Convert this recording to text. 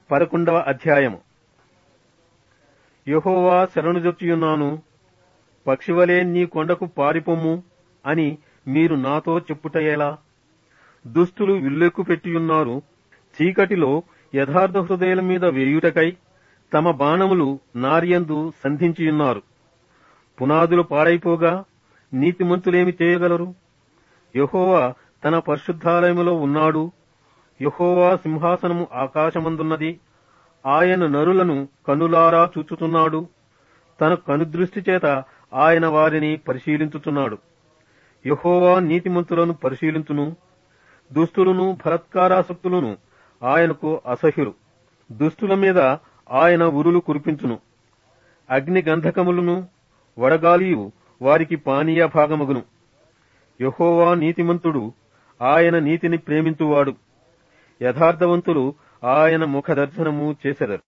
పదకొండవ అధ్యాయము యెహోవా శరణుజొచ్చియున్నాను పక్షివలే నీ కొండకు పారిపొమ్ము అని మీరు నాతో చెప్పుట ఎలా దుస్తులు విల్లెక్కు పెట్టియున్నారు చీకటిలో యథార్థ హృదయాల మీద వేయుటకై తమ బాణములు నారియందు సంధించియున్నారు పునాదులు పాడైపోగా నీతిమంతులేమి చేయగలరు యెహోవా తన పరిశుద్ధాలయములో ఉన్నాడు యెహోవా సింహాసనము ఆకాశమందున్నది ఆయన నరులను కనులారా చూచుతున్నాడు తన కనుదృష్టి చేత ఆయన వారిని పరిశీలించుచున్నాడు యెహోవా నీతిమంతులను పరిశీలించును దుస్తులను బలత్కారాసక్తులను ఆయనకు అసహ్యులు దుస్తుల మీద ఆయన ఉరులు కురిపించును అగ్ని గంధకములను వడగాలియు వారికి పానీయ భాగమగును యెహోవా నీతిమంతుడు ఆయన నీతిని ప్రేమించువాడు యథార్థవంతులు ఆయన ముఖ దర్శనము చేసెదరు